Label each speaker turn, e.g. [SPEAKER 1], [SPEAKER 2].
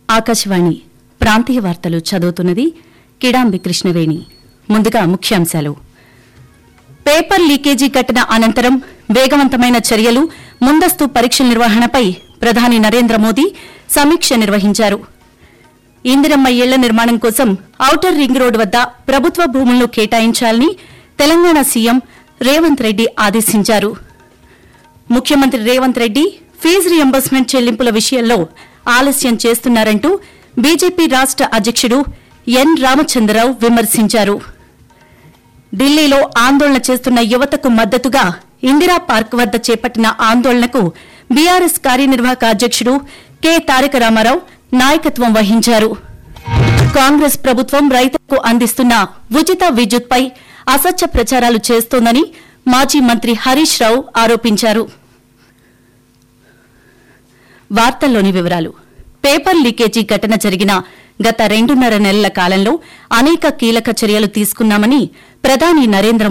[SPEAKER 1] ఆకాశవాణి ప్రాంతీయ వార్తలు చదువుతున్నది కిడాంబి కృష్ణవేణి ముందుగా ముఖ్యాంశాలు పేపర్ లీకేజీ ఘటన అనంతరం వేగవంతమైన చర్యలు ముందస్తు పరీక్షల నిర్వహణపై ప్రధాని నరేంద్ర మోదీ సమీక్ష నిర్వహించారు ఇందిరమ్మ ఇళ్ల నిర్మాణం కోసం ఔటర్ రింగ్ రోడ్డు వద్ద ప్రభుత్వ భూములను కేటాయించాలని తెలంగాణ సీఎం రేవంత్ రెడ్డి ఆదేశించారు ముఖ్యమంత్రి రేవంత్ రెడ్డి ఫీజు రియంబర్స్మెంట్ చెల్లింపుల విషయంలో ఆలస్యం చేస్తున్నారంటూ బీజేపీ రాష్ట అధ్యక్షుడు ఎన్ రామచంద్రరావు విమర్శించారు ఢిల్లీలో ఆందోళన చేస్తున్న యువతకు మద్దతుగా ఇందిరా పార్క్ వద్ద చేపట్టిన ఆందోళనకు బీఆర్ఎస్ కార్యనిర్వాహక అధ్యక్షుడు కె తారక రామారావు నాయకత్వం వహించారు కాంగ్రెస్ ప్రభుత్వం రైతులకు అందిస్తున్న ఉచిత విద్యుత్పై అసత్య ప్రచారాలు చేస్తోందని మాజీ మంత్రి హరీష్ రావు ఆరోపించారు వార్తల్లోని వివరాలు పేపర్ లీకేజీ ఘటన జరిగిన గత రెండున్నర నెలల కాలంలో అనేక కీలక చర్యలు తీసుకున్నామని ప్రధాని నరేంద్ర